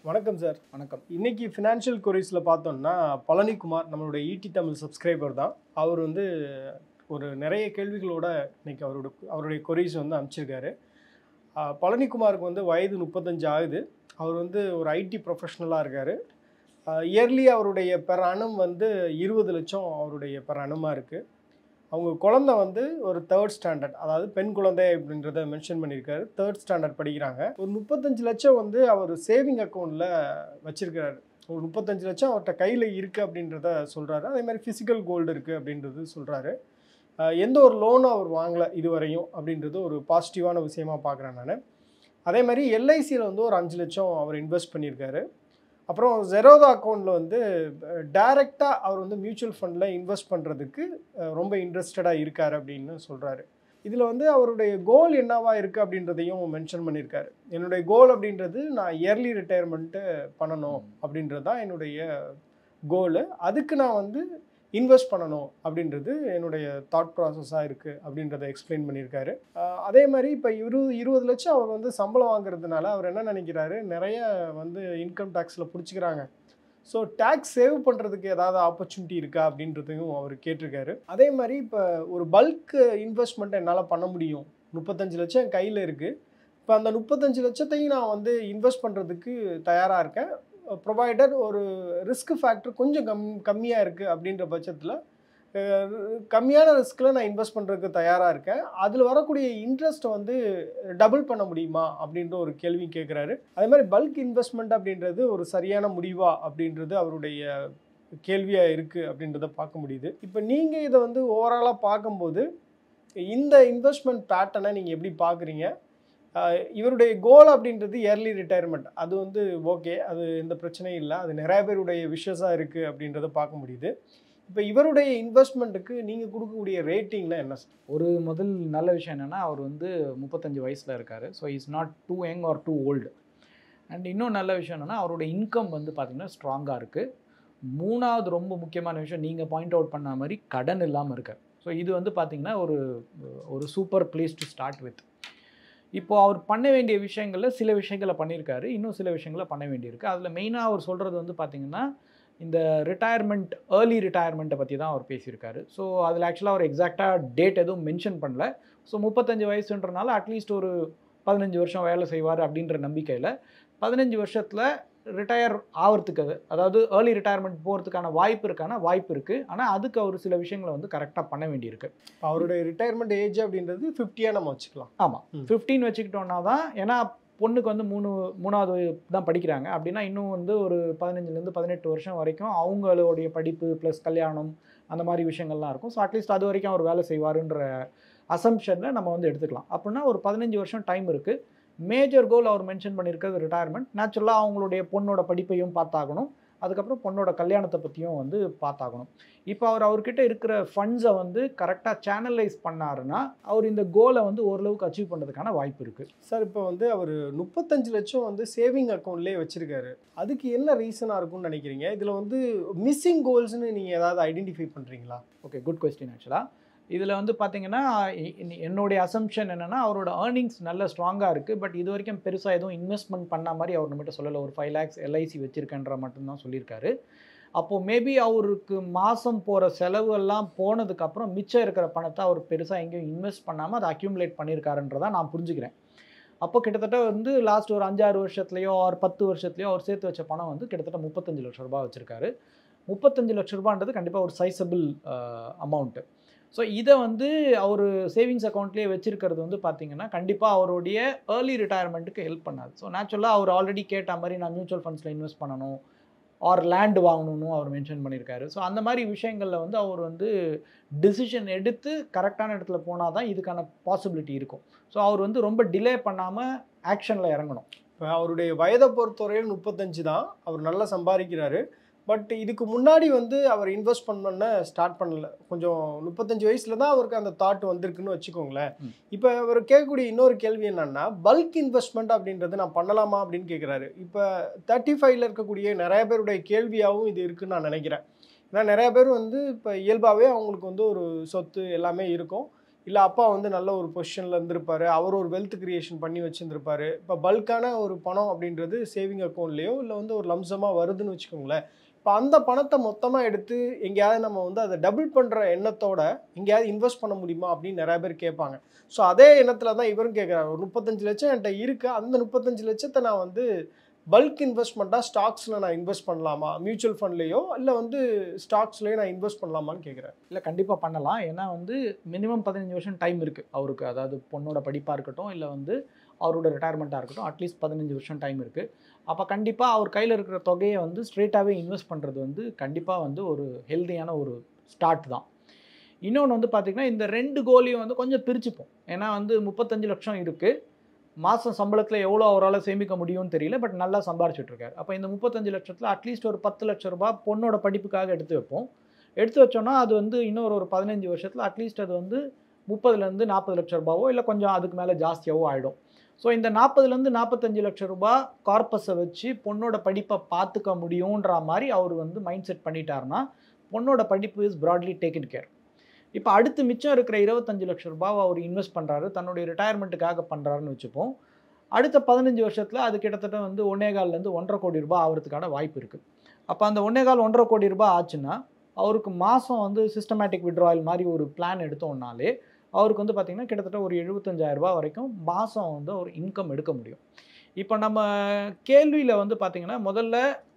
வணக்கம் சார் வணக்கம் இன்னைக்கு ஃபினான்ஷியல் கொரிஸில் பார்த்தோம்னா பழனிக்குமார் நம்மளுடைய ஈடி தமிழ் சப்ஸ்கிரைபர் தான் அவர் வந்து ஒரு நிறைய கேள்விகளோட இன்னைக்கு அவரோட அவருடைய கொரிஸ் வந்து அமைச்சிருக்காரு ஆஹ் பழனிக்குமாருக்கு வந்து வயது முப்பத்தஞ்சு ஆகுது அவர் வந்து ஒரு ஐடி ப்ரொஃபஷனலாக இருக்கார் இயர்லி அவருடைய பெர் அணம் வந்து இருபது லட்சம் அவருடைய பெர் அணமாக இருக்குது அவங்க குழந்தை வந்து ஒரு தேர்ட் ஸ்டாண்டர்ட் அதாவது பெண் குழந்தை அப்படின்றத மென்ஷன் பண்ணியிருக்காரு தேர்ட் ஸ்டாண்டர்ட் படிக்கிறாங்க ஒரு முப்பத்தஞ்சு லட்சம் வந்து அவர் சேவிங் அக்கௌண்ட்டில் வச்சிருக்கிறாரு ஒரு முப்பத்தஞ்சு லட்சம் அவர்கிட்ட கையில் இருக்குது அப்படின்றத சொல்கிறாரு அதே மாதிரி ஃபிசிக்கல் கோல்டு இருக்குது அப்படின்றது சொல்கிறாரு எந்த ஒரு லோனும் அவர் வாங்கலை இதுவரையும் அப்படின்றது ஒரு பாசிட்டிவான விஷயமா பார்க்குறேன் நான் அதே மாதிரி எல்ஐசியில் வந்து ஒரு அஞ்சு லட்சம் அவர் இன்வெஸ்ட் பண்ணியிருக்காரு அப்புறம் ஜெரோதா அக்கௌண்ட்டில் வந்து டைரெக்டாக அவர் வந்து மியூச்சுவல் ஃபண்டில் இன்வெஸ்ட் பண்ணுறதுக்கு ரொம்ப இன்ட்ரெஸ்டடாக இருக்கார் அப்படின்னு சொல்கிறாரு இதில் வந்து அவருடைய கோல் என்னவா இருக்குது அப்படின்றதையும் மென்ஷன் பண்ணியிருக்காரு என்னுடைய கோல் அப்படின்றது நான் இயர்லி ரிட்டையர்மெண்ட்டு பண்ணணும் அப்படின்றது தான் என்னுடைய கோலு அதுக்கு நான் வந்து இன்வெஸ்ட் பண்ணணும் அப்படின்றது என்னுடைய தாட் ப்ராசஸாக இருக்குது அப்படின்றத எக்ஸ்பிளைன் பண்ணியிருக்காரு ஆஹ் அதே மாதிரி இப்போ இருபது இருபது லட்சம் அவர் வந்து சம்பளம் வாங்குறதுனால அவர் என்ன நினைக்கிறாரு நிறைய வந்து இன்கம் டேக்ஸில் பிடிச்சிக்கிறாங்க ஸோ டேக்ஸ் சேவ் பண்ணுறதுக்கு ஏதாவது ஆப்பர்ச்சுனிட்டி இருக்கா அப்படின்றதையும் அவர் கேட்டிருக்காரு அதே மாதிரி இப்போ ஒரு பல்க் இன்வெஸ்ட்மெண்ட் என்னால் பண்ண முடியும் முப்பத்தஞ்சு லட்சம் என் கையில் இருக்குது இப்போ அந்த முப்பத்தஞ்சு லட்சத்தையும் நான் வந்து இன்வெஸ்ட் பண்ணுறதுக்கு தயாராக இருக்கேன் ப்ரொவைடர் ஒரு ரிஸ்க் ஃபேக்டர் கொஞ்சம் கம் கம்மியாக இருக்குது அப்படின்ற பட்சத்தில் கம்மியான ரிஸ்கில் நான் இன்வெஸ்ட் பண்ணுறதுக்கு தயாராக இருக்கேன் அதில் வரக்கூடிய இன்ட்ரெஸ்ட்டை வந்து டபுள் பண்ண முடியுமா அப்படின்ற ஒரு கேள்வி கேட்குறாரு அதே மாதிரி பல்க் இன்வெஸ்ட்மெண்ட் அப்படின்றது ஒரு சரியான முடிவா அப்படின்றது அவருடைய கேள்வியாக இருக்குது அப்படின்றத பார்க்க முடியுது இப்போ நீங்கள் இதை வந்து ஓவராலாக பார்க்கும்போது இந்த இன்வெஸ்ட்மெண்ட் பேட்டர்னை நீங்கள் எப்படி பார்க்குறீங்க ஆஹ் இவருடைய கோல் அப்படின்றது இயர்லி ரிட்டையர்மெண்ட் அது வந்து ஓகே அது எந்த பிரச்சனையும் இல்லை அது நிறைய பேருடைய விஷஸாக இருக்குது அப்படின்றத பார்க்க முடியுது இப்போ இவருடைய இன்வெஸ்ட்மெண்ட்டுக்கு நீங்கள் கொடுக்கக்கூடிய ரேட்டிங்கில் என்ன சார் ஒரு முதல் நல்ல விஷயம் என்னென்னா அவர் வந்து முப்பத்தஞ்சு வயசில் இருக்கார் so is not too young or too old அண்ட் இன்னும் நல்ல விஷயம் என்னென்னா அவரோட இன்கம் வந்து பார்த்திங்கன்னா ஸ்ட்ராங்காக இருக்குது மூணாவது ரொம்ப முக்கியமான விஷயம் நீங்கள் பாயிண்ட் அவுட் பண்ண மாதிரி கடன் இல்லாமல் இருக்கார் ஸோ இது வந்து பார்த்திங்கன்னா ஒரு ஒரு super place to start with இப்போ அவர் பண்ண வேண்டிய விஷயங்களில் சில விஷயங்களை பண்ணியிருக்காரு இன்னும் சில விஷயங்களை பண்ண வேண்டியிருக்கு அதில் மெயினாக அவர் சொல்கிறது வந்து பார்த்திங்கன்னா இந்த ரிட்டையர்மெண்ட் ஏர்லி ரிட்டையர்மெண்ட்டை பற்றி தான் அவர் பேசியிருக்காரு ஸோ அதில் ஆக்சுவலாக அவர் எக்ஸாக்டாக டேட் எதுவும் மென்ஷன் பண்ணல ஸோ முப்பத்தஞ்சு வயசுன்றனால அட்லீஸ்ட் ஒரு பதினஞ்சு வருஷம் வேலை செய்வார் அப்படின்ற நம்பிக்கையில் பதினஞ்சு வருஷத்தில் ரிட்டையர் ஆகிறதுக்கு அது அதாவது ஏர்லி ரிட்டையர்மெண்ட் போகிறதுக்கான வாய்ப்பு இருக்கான வாய்ப்பு இருக்குது ஆனால் அதுக்கு அவர் சில விஷயங்களை வந்து கரெக்டாக பண்ண வேண்டியிருக்கு அவருடைய ரிட்டையர்மெண்ட் ஏஜ் அப்படின்றது ஃபிஃப்டியாக நம்ம வச்சுக்கலாம் ஆமாம் ம். ஃபிஃப்டீன் வச்சுக்கிட்டோன்னா தான் ஏன்னா பொண்ணுக்கு வந்து மூணு மூணாவது தான் படிக்கிறாங்க அப்படின்னா இன்னும் வந்து ஒரு பதினஞ்சுலேருந்து பதினெட்டு வருஷம் வரைக்கும் அவங்களுடைய படிப்பு ப்ளஸ் கல்யாணம் அந்த மாதிரி விஷயங்கள்லாம் இருக்கும் ஸோ அட்லீஸ்ட் அது வரைக்கும் அவர் வேலை செய்வாருன்ற அசம்ஷனில் நம்ம வந்து எடுத்துக்கலாம் அப்படின்னா ஒரு பதினஞ்சு வருஷம் டைம் இருக்குது மேஜர் கோல் அவர் மென்ஷன் பண்ணியிருக்கிறது ரிட்டையர்மெண்ட் நேச்சுரலாக அவங்களுடைய பொண்ணோட படிப்பையும் பார்த்தாகணும் அதுக்கப்புறம் பொண்ணோட கல்யாணத்தை பற்றியும் வந்து பார்த்தாகணும் இப்போ அவர் அவர்கிட்ட இருக்கிற ஃபண்ட்ஸை வந்து கரெக்டாக சேனலைஸ் பண்ணாருன்னா அவர் இந்த கோலை வந்து ஓரளவுக்கு அச்சீவ் பண்ணுறதுக்கான வாய்ப்பு இருக்குது சார் இப்போ வந்து அவர் முப்பத்தஞ்சு லட்சம் வந்து சேவிங் அக்கௌண்ட்லேயே வச்சிருக்காரு அதுக்கு என்ன ரீசனாக இருக்கும்னு நினைக்கிறீங்க இதில் வந்து மிஸ்ஸிங் கோல்ஸ்னு நீங்கள் ஏதாவது ஐடென்டிஃபை பண்ணுறீங்களா ஓகே குட் கொஸ்டின் ஆக்சுவலாக இதில் வந்து பார்த்தீங்கன்னா எ- எ- என்னுடைய அசம்ஷன் என்னென்னா அவரோட ஏர்னிங்ஸ் நல்ல ஸ்ட்ராங்காக இருக்குது பட் இது வரைக்கும் பெருசாக எதுவும் இன்வெஸ்ட்மெண்ட் பண்ண மாதிரி அவர் நம்மகிட்ட சொல்லலை ஒரு ஃபைவ் லேக்ஸ் எல்ஐசி வச்சுருக்கேன்ற மட்டும்தான் சொல்லியிருக்காரு அப்போது மேபி அவருக்கு மாதம் போகிற செலவு எல்லாம் போனதுக்கப்புறம் மிச்சம் இருக்கிற பணத்தை அவர் பெருசாக எங்கேயும் இன்வெஸ்ட் பண்ணாமல் அதை அக்யூமுலேட் பண்ணியிருக்காருன்றதை நான் புரிஞ்சுக்கிறேன் அப்போ கிட்டத்தட்ட வந்து லாஸ்ட் ஒரு அஞ்சாறு வருஷத்துலையோ ஒரு பத்து வருஷத்துலையோ அவர் சேர்த்து வச்ச பணம் வந்து கிட்டத்தட்ட முப்பத்தஞ்சு லட்ச ரூபாய் வச்சுருக்காரு முப்பத்தஞ்சு லட்ச ரூபான்றது கண்டிப்பாக ஒரு சைஸபிள் அமௌண்ட்டு ஸோ இதை வந்து அவர் சேவிங்ஸ் அக்கௌண்ட்லேயே வச்சிருக்கிறது வந்து பார்த்தீங்கன்னா கண்டிப்பாக அவருடைய ஏர்லி ரிட்டையர்மெண்ட்டுக்கு ஹெல்ப் பண்ணாது ஸோ நேச்சுரலாக அவர் ஆல்ரெடி கேட்ட மாதிரி நான் மியூச்சுவல் ஃபண்ட்ஸில் இன்வெஸ்ட் பண்ணணும் ஆர் லேண்டு வாங்கணும்னு அவர் மென்ஷன் பண்ணியிருக்காரு ஸோ அந்த மாதிரி விஷயங்களில் வந்து அவர் வந்து டிசிஷன் எடுத்து கரெக்டான இடத்துல போனால் தான் இதுக்கான பாசிபிலிட்டி இருக்கும் ஸோ அவர் வந்து ரொம்ப டிலே பண்ணாமல் ஆக்ஷனில் இறங்கணும் இப்போ அவருடைய வயதை பொறுத்தவரையில் முப்பத்தஞ்சு தான் அவர் நல்லா சம்பாதிக்கிறாரு பட் இதுக்கு முன்னாடி வந்து அவர் இன்வெஸ்ட் பண்ண ஸ்டார்ட் பண்ணல கொஞ்சம் முப்பத்தஞ்சு வயசுல தான் அவருக்கு அந்த தாட் வந்திருக்குன்னு வச்சுக்கோங்களேன் ம். இப்போ அவர் கேட்கக்கூடிய இன்னொரு கேள்வி என்னன்னா பல்க் இன்வெஸ்ட்மெண்ட் அப்படின்றது நான் பண்ணலாமா அப்படின்னு கேட்குறாரு இப்போ தேர்ட்டி ஃபைவ்ல இருக்கக்கூடிய நிறைய பேருடைய கேள்வியாகவும் இது இருக்குன்னு நான் நினைக்கிறேன் ஏன்னா நிறைய பேர் வந்து இப்போ இயல்பாகவே அவங்களுக்கு வந்து ஒரு சொத்து எல்லாமே இருக்கும் இல்லை அப்பா வந்து நல்ல ஒரு பொசிஷனில் இருந்திருப்பாரு அவர் ஒரு வெல்த் கிரியேஷன் பண்ணி வச்சுருந்துருப்பாரு இப்போ பல்கான ஒரு பணம் அப்படின்றது சேவிங் அக்கௌண்ட்லேயோ இல்லை வந்து ஒரு லம்சமாக வருதுன்னு வச்சுக்கோங்களேன் இப்போ அந்த பணத்தை மொத்தமாக எடுத்து எங்கேயாவது நம்ம வந்து அதை டபுள் பண்ணுற எண்ணத்தோட எங்கேயாவது இன்வெஸ்ட் பண்ண முடியுமா அப்படின்னு நிறைய பேர் கேட்பாங்க ஸோ அதே எண்ணத்தில் தான் இவரும் கேட்குறாரு ஒரு முப்பத்தஞ்சு லட்சம் என்கிட்ட இருக்குது அந்த முப்பத்தஞ்சு லட்சத்தை நான் வந்து பல்க் இன்வெஸ்ட்மெண்ட்டாக ஸ்டாக்ஸில் நான் இன்வெஸ்ட் பண்ணலாமா மியூச்சுவல் ஃபண்ட்லேயோ இல்லை வந்து ஸ்டாக்ஸ்லேயோ நான் இன்வெஸ்ட் பண்ணலாமான்னு கேட்குறேன் இல்லை கண்டிப்பாக பண்ணலாம் ஏன்னா வந்து மினிமம் பதினஞ்சு வருஷம் டைம் இருக்குது அவருக்கு அதாவது பொண்ணோட படிப்பாக இருக்கட்டும் இல்லை வந்து அவரோட ரிட்டையர்மெண்ட்டாக இருக்கட்டும் அட்லீஸ்ட் பதினஞ்சு வருஷம் டைம் இருக்குது அப்போ கண்டிப்பாக அவர் கையில் இருக்கிற தொகையை வந்து ஸ்ட்ரெயிட்டாகவே இன்வெஸ்ட் பண்ணுறது வந்து கண்டிப்பாக வந்து ஒரு ஹெல்த்தியான ஒரு ஸ்டார்ட் தான் இன்னொன்று வந்து பார்த்திங்கன்னா இந்த ரெண்டு கோலையும் வந்து கொஞ்சம் பிரிச்சுப்போம் ஏன்னா வந்து முப்பத்தஞ்சு லட்சம் இருக்குது மாதம் சம்பளத்தில் எவ்வளோ அவரால் சேமிக்க முடியும்னு தெரியல பட் நல்லா சம்பாரிச்சிட்டு இருக்காரு அப்போ இந்த முப்பத்தஞ்சு லட்சத்தில் அட்லீஸ்ட் ஒரு பத்து லட்ச ரூபாய் பொண்ணோட படிப்புக்காக எடுத்து வைப்போம் எடுத்து வச்சோன்னா அது வந்து இன்னொரு ஒரு பதினஞ்சு வருஷத்தில் அட்லீஸ்ட் அது வந்து முப்பதுலேருந்து நாற்பது லட்ச ரூபாவோ இல்லை கொஞ்சம் அதுக்கு மேலே ஜாஸ்தியாகவோ ஆகிடும் ஸோ இந்த நாற்பதுலேருந்து நாற்பத்தஞ்சு லட்ச ரூபாய் கார்பஸை வச்சு பொண்ணோட படிப்பை பார்த்துக்க முடியுன்ற மாதிரி அவர் வந்து மைண்ட் செட் பண்ணிட்டாருன்னா பொண்ணோட படிப்பு இஸ் ப்ராட்லி டேக்கன் கேர் இப்போ அடுத்து மிச்சம் இருக்கிற இருபத்தஞ்சு லட்ச ரூபாவை அவர் இன்வெஸ்ட் பண்ணுறாரு தன்னுடைய ரிட்டையர்மெண்ட்டுக்காக பண்ணுறாருன்னு வச்சுப்போம் அடுத்த பதினஞ்சு வருஷத்தில் அது கிட்டத்தட்ட வந்து ஒன்னேகால்லேருந்து ஒன்றரை கோடி ரூபாய் ஆகிறதுக்கான வாய்ப்பு இருக்குது அப்போ அந்த ஒன்னேகால் ஒன்றரை கோடி ரூபாய் ஆச்சுன்னா அவருக்கு மாதம் வந்து சிஸ்டமேட்டிக் விட்ராயல் மாதிரி ஒரு பிளான் எடுத்தோம்னாலே அவருக்கு வந்து பார்த்திங்கன்னா கிட்டத்தட்ட ஒரு 75000 ரூபாய் வரைக்கும் மாதம் வந்து ஒரு இன்கம் எடுக்க முடியும் இப்போ நம்ம கேள்வியில் வந்து பார்த்திங்கன்னா முதல்ல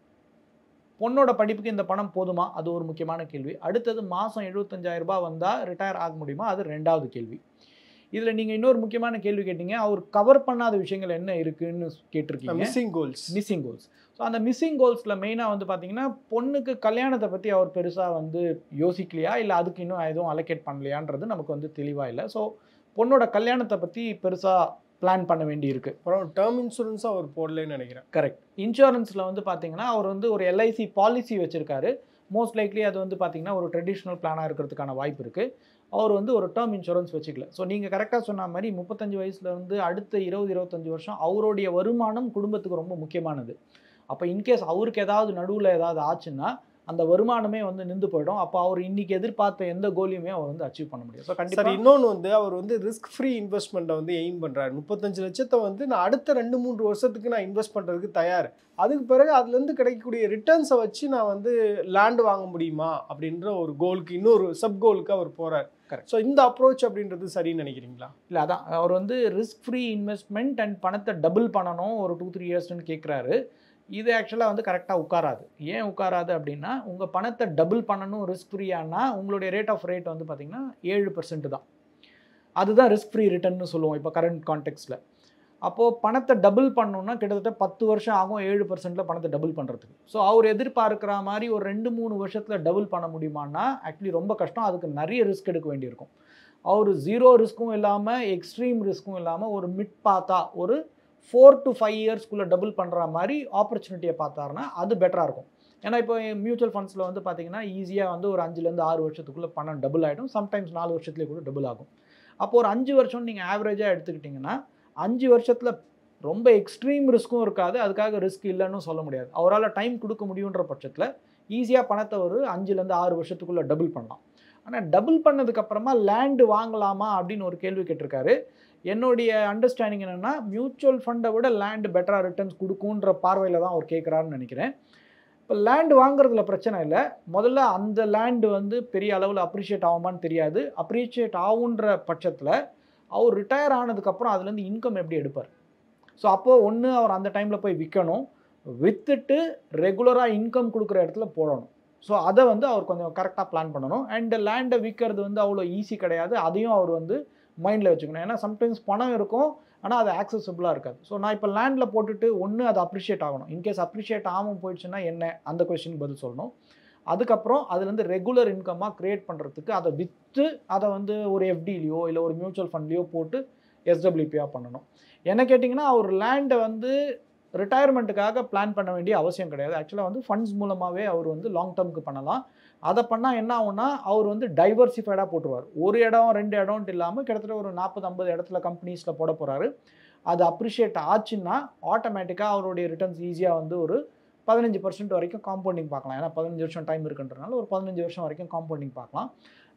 பொண்ணோட படிப்புக்கு இந்த பணம் போதுமா அது ஒரு முக்கியமான கேள்வி அடுத்தது மாதம் 75000 ரூபாய் வந்தால் ரிட்டையர் ஆக முடியுமா அது ரெண்டாவது கேள்வி இதில் நீங்கள் இன்னொரு முக்கியமான கேள்வி கேட்டீங்க அவர் கவர் பண்ணாத விஷயங்கள் என்ன இருக்குன்னு கேட்டிருக்கீங்க missing goals missing goals so அந்த மிஸ்ஸிங் கோல்ஸில் மெயினாக வந்து பார்த்தீங்கன்னா பொண்ணுக்கு கல்யாணத்தை பற்றி அவர் பெருசாக வந்து யோசிக்கலையா இல்லை அதுக்கு இன்னும் எதுவும் அலோகேட் பண்ணலையான்றது நமக்கு வந்து தெளிவாக இல்லை ஸோ பொண்ணோட கல்யாணத்தை பற்றி பெருசாக பிளான் பண்ண வேண்டி இருக்கு அப்புறம் டேர்ம் இன்சூரன்ஸும் அவர் போடலன்னு நினைக்கிறேன் கரெக்ட் இன்சூரன்ஸில் வந்து பார்த்தீங்கன்னா அவர் வந்து ஒரு எல்ஐசி பாலிசி வச்சுருக்காரு மோஸ்ட் லைக்லி அது வந்து பார்த்தீங்கன்னா ஒரு ட்ரெடிஷ்னல் பிளானாக இருக்கிறதுக்கான வாய்ப்பு இருக்குது அவர் வந்து ஒரு டேர்ம் இன்சூரன்ஸ் வச்சுக்கல ஸோ நீங்கள் கரெக்டாக சொன்ன மாதிரி முப்பத்தஞ்சு வயசுல இருந்து அடுத்த இருபது இருபத்தஞ்சு வருஷம் அவருடைய வருமானம் குடும்பத்துக்கு ரொம்ப முக்கியமானது அப்போ இன்கேஸ் அவருக்கு ஏதாவது நடுவில் ஏதாவது ஆச்சுன்னா அந்த வருமானமே வந்து நின்று போயிடும் அப்போ அவர் இன்னைக்கு எதிர்பார்த்த எந்த கோலையுமே அவர் வந்து அச்சீவ் பண்ண முடியும் ஸோ சார் கண்டிப்பாக இன்னொன்று வந்து அவர் வந்து ரிஸ்க் ஃப்ரீ இன்வெஸ்ட்மெண்ட்டை வந்து எய்ம் பண்ணுறாரு முப்பத்தஞ்சு லட்சத்தை வந்து நான் அடுத்த ரெண்டு மூன்று வருஷத்துக்கு நான் இன்வெஸ்ட் பண்ணுறதுக்கு தயார் அதுக்கு பிறகு அதுலேருந்து கிடைக்கக்கூடிய ரிட்டர்ன்ஸை வச்சு நான் வந்து லேண்ட் வாங்க முடியுமா அப்படின்ற ஒரு கோலுக்கு இன்னொரு சப் கோலுக்கு அவர் போகிறார் Correct. ஸோ இந்த அப்ரோச் அப்படின்றது சரின்னு நினைக்கிறீங்களா இல்லை அதான் அவர் வந்து ரிஸ்க் ஃப்ரீ இன்வெஸ்ட்மெண்ட் அண்ட் பணத்தை டபுள் பண்ணணும் ஒரு டூ த்ரீ இயர்ஸ்னு கேட்குறாரு இது ஆக்சுவலாக வந்து கரெக்டாக உட்காராது ஏன் உட்காராது அப்படின்னா உங்கள் பணத்தை டபுள் பண்ணணும் ரிஸ்க் ஃப்ரீயானா உங்களுடைய ரேட் ஆஃப் ரேட் வந்து பார்த்தீங்கன்னா ஏழு பர்சன்ட் தான் அதுதான் ரிஸ்க் ஃப்ரீ ரிட்டர்ன்னு சொல்லுவோம் இப்போ கரண்ட் கான்டெக்ட்ஸில் அப்போது பணத்தை டபுள் பண்ணணும்னா கிட்டத்தட்ட பத்து வருஷம் ஆகும் ஏழு பர்சன்ட்டில் பணத்தை டபுள் பண்ணுறதுக்கு ஸோ அவர் எதிர்பார்க்குற மாதிரி ஒரு ரெண்டு மூணு வருஷத்தில் டபுள் பண்ண முடியுமான்னா ஆக்சுவலி ரொம்ப கஷ்டம் அதுக்கு நிறைய ரிஸ்க் எடுக்க வேண்டியிருக்கும் அவர் ஜீரோ ரிஸ்க்கும் இல்லாமல் எக்ஸ்ட்ரீம் ரிஸ்க்கும் இல்லாமல் ஒரு மிட் பார்த்தா ஒரு ஃபோர் டு ஃபைவ் இயர்ஸ்க்குள்ளே டபுள் பண்ணுற மாதிரி ஆப்பர்ச்சுனிட்டியை பார்த்தாருன்னா அது பெட்டராக இருக்கும் ஏன்னா இப்போ மியூச்சுவல் ஃபண்ட்ஸில் வந்து பார்த்தீங்கன்னா ஈஸியாக வந்து ஒரு அஞ்சுலேருந்து ஆறு வருஷத்துக்குள்ளே பணம் டபுள் ஆகிடும் சம்டைம்ஸ் நாலு வருஷத்துலேயே கூட டபுள் ஆகும் அப்போ ஒரு அஞ்சு வருஷம் நீங்கள் ஆவரேஜாக எடுத்துக்கிட்டிங்கன்னா அஞ்சு வருஷத்தில் ரொம்ப எக்ஸ்ட்ரீம் ரிஸ்க்கும் இருக்காது அதுக்காக ரிஸ்க் இல்லைன்னு சொல்ல முடியாது அவரால் டைம் கொடுக்க முடியுன்ற பட்சத்தில் ஈஸியாக பணத்தை ஒரு அஞ்சுலேருந்து ஆறு வருஷத்துக்குள்ளே டபுள் பண்ணலாம் ஆனால் டபுள் பண்ணதுக்கப்புறமா லேண்டு வாங்கலாமா அப்படின்னு ஒரு கேள்வி கேட்டிருக்காரு என்னுடைய அண்டர்ஸ்டாண்டிங் என்னென்னா மியூச்சுவல் ஃபண்டை விட லேண்டு பெட்டராக ரிட்டர்ன்ஸ் கொடுக்குன்ற பார்வையில் தான் அவர் கேட்குறாருன்னு நினைக்கிறேன் இப்போ லேண்டு வாங்குறதுல பிரச்சனை இல்லை முதல்ல அந்த லேண்டு வந்து பெரிய அளவில் அப்ரிஷியேட் ஆகுமான்னு தெரியாது அப்ரிஷியேட் ஆகுன்ற பட்சத்தில் அவர் ரிட்டையர் ஆனதுக்கப்புறம் அதுலேருந்து இன்கம் எப்படி எடுப்பார் ஸோ அப்போது ஒன்று அவர் அந்த டைமில் போய் விற்கணும் விற்றுட்டு ரெகுலராக இன்கம் கொடுக்குற இடத்துல போடணும் ஸோ அதை வந்து அவர் கொஞ்சம் கரெக்டாக பிளான் பண்ணணும் அண்ட் லேண்டை விற்கிறது வந்து அவ்வளோ ஈஸி கிடையாது அதையும் அவர் வந்து மைண்டில் வச்சுக்கணும் ஏன்னா சம்டைம்ஸ் பணம் இருக்கும் ஆனால் அது ஆக்சசபிளாக இருக்காது ஸோ நான் இப்போ லேண்டில் போட்டுட்டு ஒன்று அது அப்ரிஷியேட் ஆகணும் இன்கேஸ் அப்ரிஷியேட் ஆகாமல் போயிடுச்சுன்னா என்ன அந்த கொஸ்டினுக்கு பதில் சொல்லணும் அதுக்கப்புறம் அதுலேருந்து ரெகுலர் இன்கமாக க்ரியேட் பண்ணுறதுக்கு அதை விற்று அதை வந்து ஒரு எஃப்டிலையோ இல்லை ஒரு மியூச்சுவல் ஃபண்ட்லேயோ போட்டு எஸ்டபிள்யூபியாக பண்ணணும் என்ன கேட்டிங்கன்னா அவர் லேண்டை வந்து ரிட்டையர்மெண்ட்டுக்காக பிளான் பண்ண வேண்டிய அவசியம் கிடையாது ஆக்சுவலாக வந்து ஃபண்ட்ஸ் மூலமாகவே அவர் வந்து லாங் டேர்முக்கு பண்ணலாம் அதை பண்ணால் என்ன ஆகும்னா அவர் வந்து டைவர்சிஃபைடாக போட்டுருவார் ஒரு இடம் ரெண்டு இடம்ட்டு இல்லாமல் கிட்டத்தட்ட ஒரு நாற்பது ஐம்பது இடத்துல கம்பெனிஸில் போட போகிறாரு அது அப்ரிஷியேட் ஆச்சுன்னா ஆட்டோமேட்டிக்காக அவருடைய ரிட்டர்ன்ஸ் ஈஸியாக வந்து ஒரு பதினஞ்சு பர்சன்ட் வரைக்கும் காம்பவுண்டிங் பார்க்கலாம் ஏன்னா பதினஞ்சு வருஷம் டைம் இருக்குன்றனால ஒரு பதினஞ்சு வருஷம் வரைக்கும் காம்பவுண்டிங் பார்க்கலாம்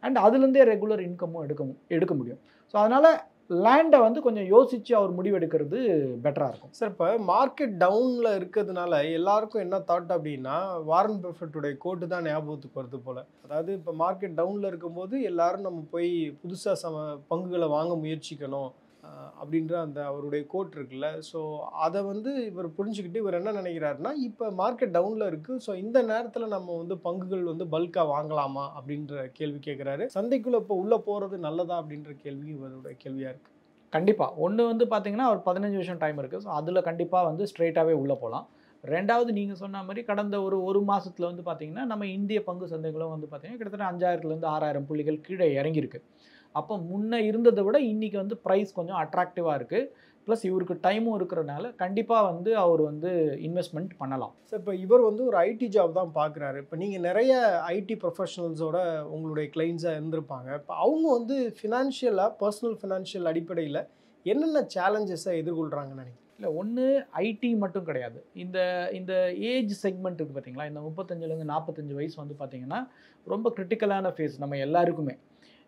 அண்ட் அதுலேருந்தே ரெகுலர் இன்கமும் எடுக்க மு- எடுக்க முடியும் ஸோ அதனால் லேண்டை வந்து கொஞ்சம் யோசித்து அவர் முடிவெடுக்கிறது பெட்டராக இருக்கும் சார் இப்போ மார்க்கெட் டவுனில் இருக்கிறதுனால எல்லாருக்கும் என்ன தாட் அப்படின்னா வாரன் பெஃபர்ட்டுடைய கோட்டு தான் ஞாபகத்துக்கு வருது போல் அதாவது இப்போ மார்க்கெட் டவுனில் இருக்கும்போது எல்லாரும் நம்ம போய் புதுசாக சம பங்குகளை வாங்க முயற்சிக்கணும் ஆஹ் அப்படின்ற அந்த அவருடைய கோட் இருக்குல்ல ஸோ அதை வந்து இவர் புரிஞ்சுக்கிட்டு இவர் என்ன நினைக்கிறாருன்னா இப்போ மார்க்கெட் டவுனில் இருக்குது ஸோ இந்த நேரத்தில் நம்ம வந்து பங்குகள் வந்து பல்காக வாங்கலாமா அப்படின்ற கேள்வி கேட்குறாரு சந்தைக்குள்ளே இப்போ உள்ளே போகிறது நல்லதா அப்படின்ற கேள்வி இவருடைய கேள்வியாக இருக்குது கண்டிப்பாக ஒன்று வந்து பார்த்தீங்கன்னா ஒரு பதினஞ்சு வருஷம் டைம் இருக்குது ஸோ அதில் கண்டிப்பாக வந்து ஸ்ட்ரெயிட்டாகவே உள்ளே போகலாம் ரெண்டாவது நீங்கள் சொன்ன மாதிரி கடந்த ஒரு ஒரு மாசத்துல வந்து பார்த்தீங்கன்னா நம்ம இந்திய பங்கு சந்தைகளும் வந்து பார்த்தீங்கன்னா கிட்டத்தட்ட அஞ்சாயிரத்துலேருந்து ஆறாயிரம் புள்ளிகள் கீழே இறங்கியிருக்கு அப்போ முன்ன இருந்ததை விட இன்றைக்கி வந்து ப்ரைஸ் கொஞ்சம் அட்ராக்டிவாக இருக்குது ப்ளஸ் இவருக்கு டைமும் இருக்கிறனால கண்டிப்பாக வந்து அவர் வந்து இன்வெஸ்ட்மெண்ட் பண்ணலாம் சார் இப்போ இவர் வந்து ஒரு ஐடி ஜாப் தான் பார்க்குறாரு இப்போ நீங்கள் நிறைய ஐடி ப்ரொஃபஷனல்ஸோட உங்களுடைய கிளைண்ட்ஸாக இருந்திருப்பாங்க இப்போ அவங்க வந்து ஃபினான்ஷியலாக பர்சனல் ஃபினான்ஷியல் அடிப்படையில் என்னென்ன சேலஞ்சஸை எதிர்கொள்கிறாங்கன்னு நினைக்கிறேன் இல்லை ஒன்று ஐடி மட்டும் கிடையாது இந்த இந்த ஏஜ் செக்மெண்ட் இருக்குது பார்த்தீங்களா இந்த முப்பத்தஞ்சுலேருந்து நாற்பத்தஞ்சு வயசு வந்து பார்த்தீங்கன்னா ரொம்ப கிரிட்டிக்கலான ஃபேஸ் நம்ம எல்லாருக்குமே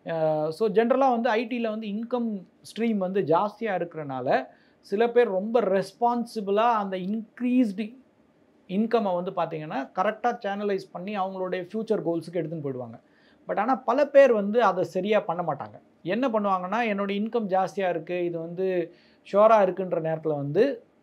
ஸோ ஜென்ரலாக வந்து ஐடியில் வந்து இன்கம் ஸ்ட்ரீம் வந்து ஜாஸ்தியாக இருக்கிறனால சில பேர் ரொம்ப ரெஸ்பான்சிபிளாக அந்த இன்க்ரீஸ்டு இன்கம்மை வந்து பார்த்தீங்கன்னா கரெக்டாக சேனலைஸ் பண்ணி அவங்களுடைய ஃப்யூச்சர் கோல்ஸுக்கு எடுத்துன்னு போயிடுவாங்க பட் ஆனால் பல பேர் வந்து அதை சரியாக பண்ண மாட்டாங்க என்ன பண்ணுவாங்கன்னா என்னோட இன்கம் ஜாஸ்தியாக இருக்குது இது வந்து ஷோராக இருக்குன்ற நேரத்தில் வந்து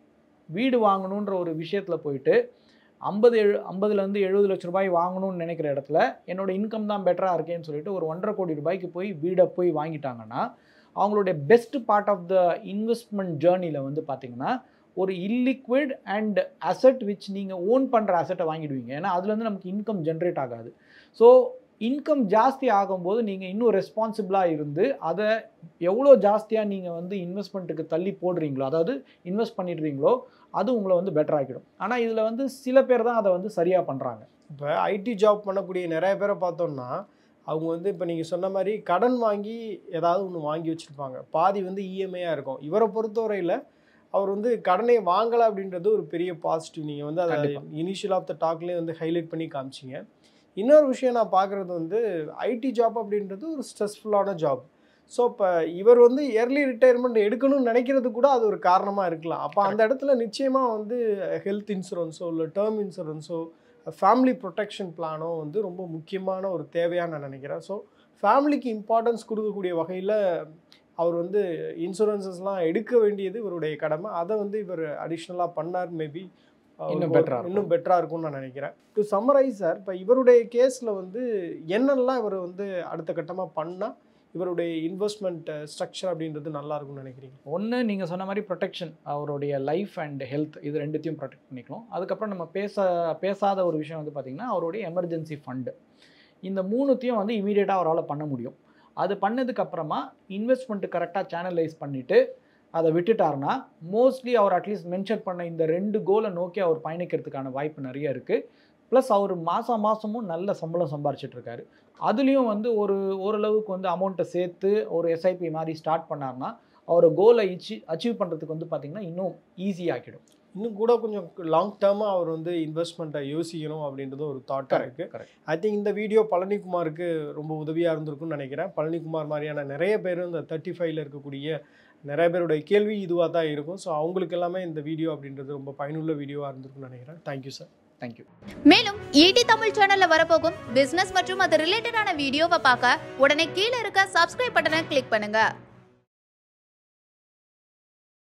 வீடு வாங்கணுன்ற ஒரு விஷயத்தில் போயிட்டு ஐம்பது எழு ஐம்பதுலேருந்து எழுபது லட்ச ரூபாய் வாங்கணும்னு நினைக்கிற இடத்துல என்னோட இன்கம் தான் பெட்டராக இருக்கேன்னு சொல்லிட்டு ஒரு ஒன்றரை கோடி ரூபாய்க்கு போய் வீடை போய் வாங்கிட்டாங்கன்னா அவங்களுடைய best part of the investment ஜேர்னியில் வந்து பார்த்தீங்கன்னா ஒரு இல்லிக்விட் அண்ட் அசெட் விச் நீங்கள் ஓன் பண்ணுற அசெட்டை வாங்கிடுவீங்க ஏன்னா அதுலேருந்து நமக்கு இன்கம் ஜென்ரேட் ஆகாது ஸோ இன்கம் ஜாஸ்தி ஆகும்போது நீங்கள் இன்னும் ரெஸ்பான்சிபிளாக இருந்து அதை எவ்வளோ ஜாஸ்தியாக நீங்கள் வந்து இன்வெஸ்ட்மெண்ட்டுக்கு தள்ளி போடுறீங்களோ அதாவது இன்வெஸ்ட் பண்ணிடுறீங்களோ அது உங்களை வந்து பெட்டர் ஆக்கிடும் ஆனால் இதில் வந்து சில பேர் தான் அதை வந்து சரியாக பண்ணுறாங்க இப்போ ஐடி ஜாப் பண்ணக்கூடிய நிறைய பேரை பார்த்தோம்னா அவங்க வந்து இப்போ நீங்கள் சொன்ன மாதிரி கடன் வாங்கி ஏதாவது ஒன்று வாங்கி வச்சுருப்பாங்க பாதி வந்து இஎம்ஐயாக இருக்கும் இவரை பொறுத்தவரையில் அவர் வந்து கடனை வாங்கலை அப்படின்றது ஒரு பெரிய பாசிட்டிவ் நீங்கள் வந்து அதை கண்டிப்பா. இனிஷியல் ஆஃப் த டாக்லேயே வந்து ஹைலைட் பண்ணி காமிச்சிங்க இன்னொரு விஷயம் நான் பார்க்குறது வந்து ஐடி ஜாப் அப்படின்றது ஒரு ஸ்ட்ரெஸ்ஃபுல்லான ஜாப் ஸோ இப்போ இவர் வந்து இயர்லி ரிட்டையர்மெண்ட் எடுக்கணும்னு நினைக்கிறது கூட அது ஒரு காரணமாக இருக்கலாம் அப்போ அந்த இடத்துல நிச்சயமாக வந்து ஹெல்த் இன்சூரன்ஸோ இல்லை டேர்ம் இன்சூரன்ஸோ ஃபேமிலி ப்ரொடெக்ஷன் பிளானோ வந்து ரொம்ப முக்கியமான ஒரு தேவையாக நான் நினைக்கிறேன் ஸோ ஃபேமிலிக்கு இம்பார்ட்டன்ஸ் கொடுக்கக்கூடிய வகையில் அவர் வந்து இன்சூரன்சஸ்லாம் எடுக்க வேண்டியது இவருடைய கடமை அதை வந்து இவர் அடிஷ்னலாக பண்ணார் மேபி இன்னும் better ஆ இருக்கும். இன்னும் பெட்டராக இருக்கும்னு நான் நினைக்கிறேன் டு சம்மரைஸ் சார் இப்போ இவருடைய கேஸில் வந்து என்னெல்லாம் இவர் வந்து அடுத்த கட்டமாக பண்ணால் இவருடைய இன்வெஸ்ட்மெண்ட் ஸ்ட்ரக்சர் அப்படின்றது நல்லா இருக்கும்னு நினைக்கிறீங்க ஒன்று நீங்கள் சொன்ன மாதிரி ப்ரொடெக்ஷன் அவருடைய லைஃப் அண்ட் ஹெல்த் இது ரெண்டுத்தையும் ப்ரொடெக்ட் பண்ணிக்கலாம் அதுக்கப்புறம் நம்ம பேச பேசாத ஒரு விஷயம் வந்து பார்த்திங்கன்னா அவருடைய எமர்ஜென்சி ஃபண்டு இந்த மூணுத்தையும் வந்து இமீடியட்டாக அவரால் பண்ண முடியும் அது பண்ணதுக்கப்புறமா இன்வெஸ்ட்மெண்ட்டு கரெக்டாக சேனலைஸ் பண்ணிவிட்டு அதை விட்டுட்டாருன்னா மோஸ்ட்லி அவர் அட்லீஸ்ட் மென்ஷன் பண்ண இந்த ரெண்டு கோலை நோக்கி அவர் பயணிக்கிறதுக்கான வாய்ப்பு நிறைய இருக்குது ப்ளஸ் அவர் மாதம் மாதமும் நல்ல சம்பளம் சம்பாரிச்சிட்டு இருக்காரு அதுலேயும் வந்து ஒரு ஓரளவுக்கு வந்து அமௌண்ட்டை சேர்த்து ஒரு எஸ்ஐபி மாதிரி ஸ்டார்ட் பண்ணார்னா அவர் கோலை இச்சி அச்சீவ் பண்ணுறதுக்கு வந்து பார்த்திங்கன்னா இன்னும் ஈஸி ஆக்கிடும் இன்னும் கூட கொஞ்சம் லாங் டேர்மாக அவர் வந்து இன்வெஸ்ட்மெண்ட்டை யோசிக்கணும் அப்படின்றது ஒரு தாட்டாக இருக்குது கரெக்ட் ஐ திங்க் இந்த வீடியோ பழனிக்குமாருக்கு ரொம்ப உதவியாக இருந்திருக்கும்னு நினைக்கிறேன் பழனிக்குமார் மாதிரியான நிறைய பேர் இந்த தேர்ட்டி ஃபைவ்ல இருக்கக்கூடிய நிறைய பேருடைய கேள்வி இதுவாக தான் இருக்கும் ஸோ அவங்களுக்கு எல்லாமே இந்த வீடியோ அப்படின்றது ரொம்ப பயனுள்ள வீடியோவாக இருந்திருக்கும்னு நினைக்கிறேன் தேங்க்யூ சார் தேங்க்யூ மேலும் ஈடி தமிழ் சேனல்ல வரப்போகும் பிசினஸ் மற்றும் அது ரிலேட்டடான வீடியோவை பார்க்க உடனே கீழே இருக்க சப்ஸ்கிரைப் பட்டனை கிளிக் பண்ணுங்க